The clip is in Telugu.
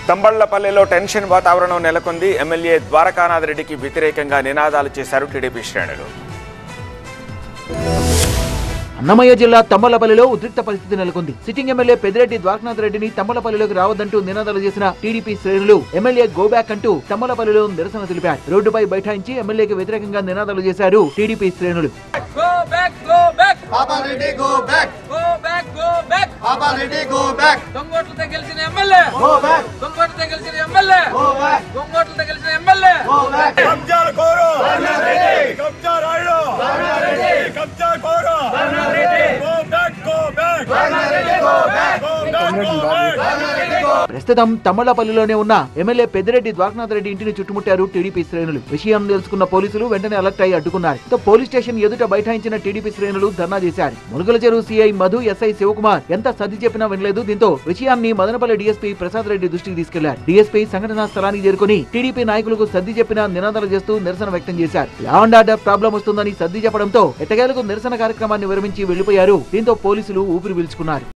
తంబళ్లపల్లిలో టెన్షన్ వాతావరణం నెలకొంది ఎమ్మెల్యే ద్వారకానాథ్ రెడ్డికి వ్యతిరేకంగా నినాదాలు చేశారు టీడీపీ శ్రేణులు అన్నమయ్య జిల్లా తమ్మలపల్లిలో ఉద్రిక్త పరిస్థితి నెలకొంది సిట్టింగ్ ఎమ్మెల్యే పెద్దిరెడ్డి ద్వారకనాథ్ రెడ్డిని తమ్మలపల్లిలోకి రావద్దంటూ నినాదాలు చేసిన టీడీపీ శ్రేణులు ఎమ్మెల్యే గో బ్యాక్ అంటూ తమ్మలపల్లిలో నిరసన తెలిపారు రోడ్డుపై బైఠాయించి ఎమ్మెల్యేకి వ్యతిరేకంగా నినాదాలు చేశారు టీడీపీ శ్రేణులు Go back, go back, Papa Reddy, go back. go back, go back. Papa Reddy, go back. దొంగోట్లతో గెలిచిన ఎమ్మెల్యే Go back. దొంగోట్లతో గెలిచిన ఎమ్మెల్యే Go back. దొంగోట్లతో గెలిచిన ఎమ్మెల్యే Go back. కబ్జాల కోరు కబ్జా రాయుడు కబ్జా కోరు go back go back go back go back ప్రస్తుతం తమ్మలపల్లిలోనే ఉన్న ఎమ్మెల్యే పెద్దిరెడ్డి ద్వారకనాథ్ రెడ్డి ఇంటిని చుట్టుముట్టారు టీడీపీ శ్రేణులు విషయం తెలుసుకున్న పోలీసులు వెంటనే అలర్ట్ అయి అడ్డుకున్నారు ఇక పోలీస్ స్టేషన్ ఎదుట బైఠాయించిన టీడీపీ శ్రేణులు ధర్నా చేశారు ములుగుల చెరువు సీఐ మధు ఎస్ఐ శివకుమార్ ఎంత సర్ది చెప్పినా వినలేదు దీంతో విషయాన్ని మదనపల్లి డీఎస్పీ ప్రసాద్ రెడ్డి దృష్టికి తీసుకెళ్లారు డీఎస్పీ సంఘటనా స్థలానికి చేరుకుని టీడీపీ నాయకులకు సర్ది చెప్పిన నినాదాలు చేస్తూ నిరసన వ్యక్తం చేశారు లా అండ్ ఆర్డర్ ప్రాబ్లం వస్తుందని సర్ది చెప్పడంతో ఎట్టకేలకు నిరసన కార్యక్రమాన్ని విరమించి వెళ్లిపోయారు దీంతో పోలీసులు ఊపిరి పీల్చుకున్నారు